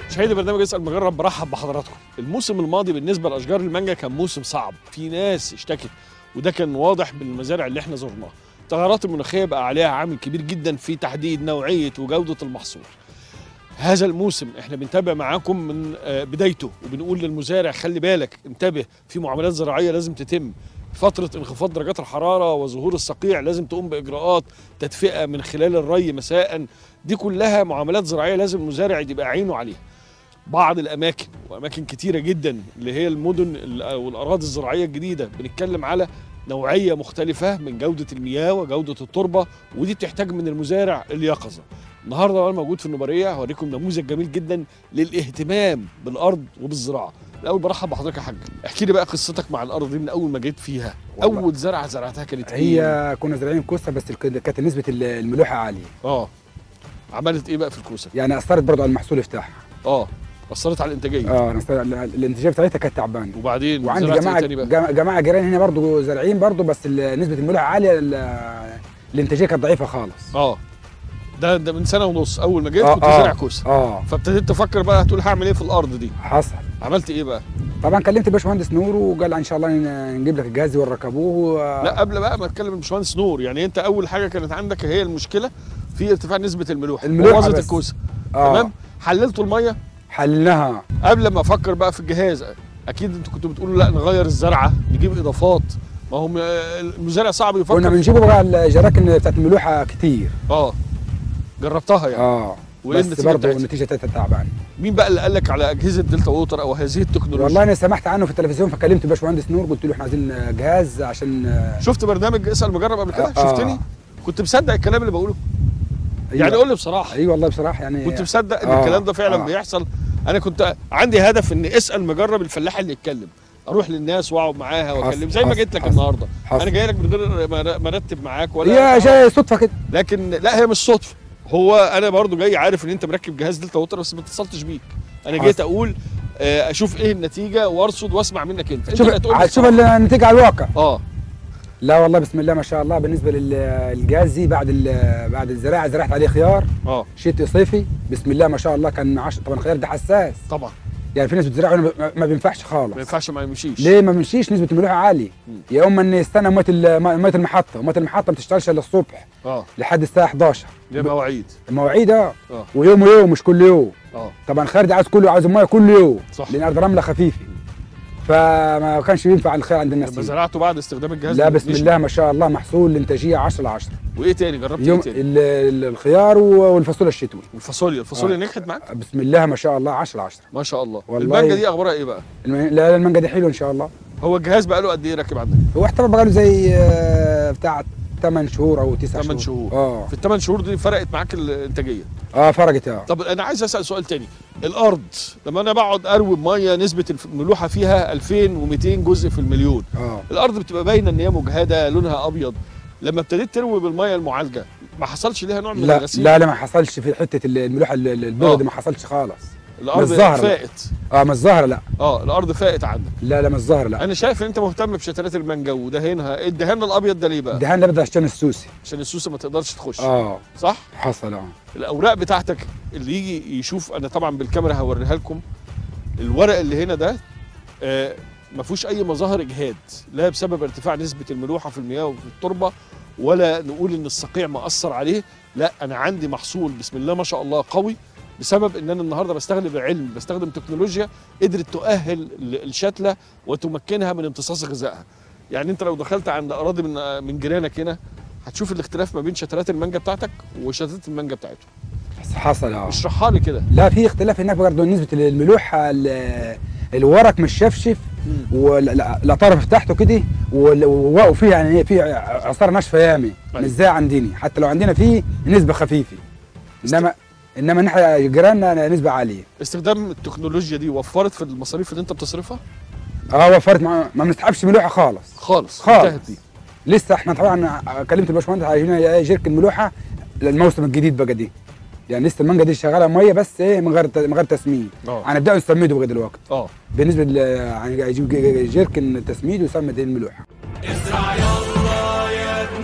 مشاهدي برنامج اسال مجرب برحب بحضراتكم الموسم الماضي بالنسبه لاشجار المانجا كان موسم صعب في ناس اشتكت وده كان واضح بالمزارع اللي احنا زرناها التغيرات المناخيه بقى عليها عامل كبير جدا في تحديد نوعيه وجوده المحصول هذا الموسم احنا بنتابع معاكم من آه، بدايته وبنقول للمزارع خلي بالك انتبه في معاملات زراعيه لازم تتم فترة انخفاض درجات الحرارة وظهور الصقيع لازم تقوم بإجراءات تدفئة من خلال الري مساء دي كلها معاملات زراعية لازم المزارع يبقى عينه عليها بعض الأماكن وأماكن كتيرة جدا اللي هي المدن ال- والأراضي الزراعية الجديدة بنتكلم على نوعية مختلفة من جودة المياه وجودة التربة ودي بتحتاج من المزارع اليقظة النهارده وانا موجود في النوباريه هوريكم نموذج جميل جدا للاهتمام بالارض وبالزراعه الاول برحب بحضرتك يا حاج احكي لي بقى قصتك مع الارض دي من اول ما جيت فيها والله. اول زرعه زرعتها كانت ايه هي كنا زارعين كوسه بس الك- كانت نسبه ال- الملوحه عاليه اه عملت ايه بقى في الكوسه يعني اثرت برضه على المحصول بتاعها اه اثرت على الانتاجيه اه أنا أثرت- ال- الانتاجيه بتاعتها كانت تعبانه وبعدين وعندي زرعت جماعه إيه تاني بقى جم- جماعه جيران هنا برضه زارعين برضه بس ال- نسبه الملوحه عاليه ال- الانتاجيه كانت ضعيفه خالص اه ده ده من سنه ونص اول ما جيت آه، كنت آه. زارع كوسه اه فابتديت تفكر بقى هتقول هعمل ايه في الارض دي حصل عملت ايه بقى طبعا كلمت باشمهندس نور وقال ان شاء الله ن- نجيب لك الجهاز ونركبوه و- لا قبل بقى ما اتكلم الباشمهندس نور يعني انت اول حاجه كانت عندك هي المشكله في ارتفاع نسبه الملوحه الملوحة وبوظت بس. الكوسه آه. تمام حللتوا الميه حلناها قبل ما افكر بقى في الجهاز اكيد انتوا كنتوا بتقولوا لا نغير الزرعه نجيب اضافات ما هو م- المزارع صعب كنا يفكر بنجيبه بقى الجراكن بتاعت الملوحه كتير اه جربتها يعني اه وايه بس النتيجه برضه بتاعتها النتيجه بتاعتها تعبانه مين بقى اللي قال لك على اجهزه دلتا ووتر او هذه التكنولوجيا والله انا سمعت عنه في التلفزيون فكلمت باشمهندس نور قلت له احنا عايزين جهاز عشان شفت برنامج اسال مجرب قبل كده آه. شفتني كنت مصدق الكلام اللي بقوله يعني أيوة. قول لي بصراحه اي والله بصراحه يعني كنت مصدق ان آه، الكلام ده فعلا آه. بيحصل انا كنت عندي هدف ان اسال مجرب الفلاح اللي يتكلم اروح للناس واقعد معاها واكلم حصل، زي ما حصل، جيت لك حصل، النهارده حصل. انا جاي لك من غير ما ما ارتب معاك ولا هي جاي صدفه كده لكن لا هي مش صدفه هو انا برضو جاي عارف ان انت مركب جهاز دلتا ووتر بس ما اتصلتش بيك انا حصل. جيت اقول آه، اشوف ايه النتيجه وارصد واسمع منك انت انت شوف اللي هتقول لي شوف بصراحة. النتيجه على الواقع اه لا والله بسم الله ما شاء الله بالنسبه للجهاز دي بعد ال- بعد الزراعه زرعت عليه خيار اه شتي صيفي بسم الله ما شاء الله كان 10 طبعا الخيار ده حساس طبعا يعني في ناس بتزرعه ما- ما بينفعش خالص ما ينفعش ما يمشيش ليه ما بيمشيش نسبه الملوحه عاليه مم. يا اما ان يستنى ميه ال- ميه المحطه ميه المحطه ما بتشتغلش الا الصبح اه لحد الساعه 11 دي مواعيد المواعيد اه اه ويوم ويوم مش كل يوم اه طبعا الخيار ده عايز كله عايز ميه كل يوم صح. لان ارض رمله خفيفه فما كانش ينفع الخيار عند الناس لما دي. زرعته بعد استخدام الجهاز لا ده بسم نشف. الله ما شاء الله محصول الانتاجيه 10 على 10 وايه تاني جربت يوم ايه تاني ال- ال- الخيار و- والفاصوليا الشتوي الفاصوليا الفاصوليا آه. نجحت معاك بسم الله ما شاء الله 10 على 10 ما شاء الله والله. المانجا دي اخبارها ايه بقى الم- لا المانجا دي حلو ان شاء الله هو الجهاز بقى له قد ايه راكب عندك هو احترم بقى له زي آه، بتاع 8 شهور او 9 شهور 8 شهور اه في الثمان شهور دي فرقت معاك الانتاجيه اه فرقت اه طب انا عايز اسال سؤال تاني الارض لما انا بقعد اروي ميه نسبه الف- الملوحه فيها 2200 جزء في المليون اه الارض بتبقى باينه ان هي مجهده لونها ابيض لما ابتديت تروي بالميه المعالجه ما حصلش ليها نوع من لا الغسيل لا لا ما حصلش في حته ال- الملوحه ال- ال- البيضه آه. دي ما حصلش خالص الارض مش ظاهرة. فائت اه مش ظاهره لا اه الارض فائت عندك لا لا مش ظاهره لا انا شايف ان انت مهتم بشتلات المانجا ودهنها الدهان الابيض ده ليه بقى الدهان ده بدأ عشان السوسي عشان السوسه ما تقدرش تخش اه صح حصل اه الاوراق بتاعتك اللي يجي يشوف انا طبعا بالكاميرا هوريها لكم الورق اللي هنا ده آه ما فيهوش اي مظاهر اجهاد لا بسبب ارتفاع نسبه الملوحه في المياه وفي التربه ولا نقول ان الصقيع مأثر عليه لا انا عندي محصول بسم الله ما شاء الله قوي بسبب ان انا النهارده بستخدم علم بستخدم تكنولوجيا قدرت تؤهل ال- الشتله وتمكنها من امتصاص غذائها يعني انت لو دخلت عند اراضي من من جيرانك هنا هتشوف الاختلاف ما بين شتلات المانجا بتاعتك وشتلات المانجا بتاعتهم حصل اه اشرحها لي كده لا في اختلاف هناك برضه نسبه الملوحه ال- الورق مش شفشف والاطراف بتاعته كده وال- وفيه يعني في عصاره ناشفه يامي أيوة. مش زي عندنا حتى لو عندنا فيه نسبه خفيفه انما انما نحن جيراننا نسبه عاليه استخدام التكنولوجيا دي وفرت في المصاريف اللي انت بتصرفها اه وفرت ما, ما بنسحبش ملوحه خالص خالص خالص. انتهت دي لسه احنا طبعا كلمت الباشمهندس عايزين جيركن ملوحه للموسم الجديد بقى دي يعني لسه المانجا دي شغاله ميه بس ايه من غير من غير تسميد اه هنبداوا نسميده بقى دلوقتي اه بالنسبه ل يعني هيجيب جيركن تسميد ويسمد الملوحه ازرع يلا يا ابن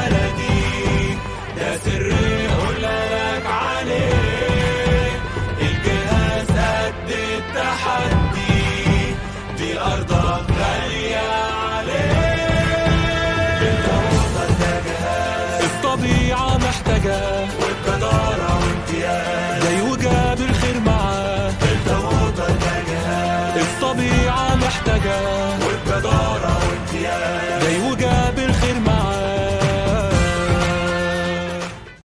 بلدي ده سر يقول لك عليه الجهاز محتاجة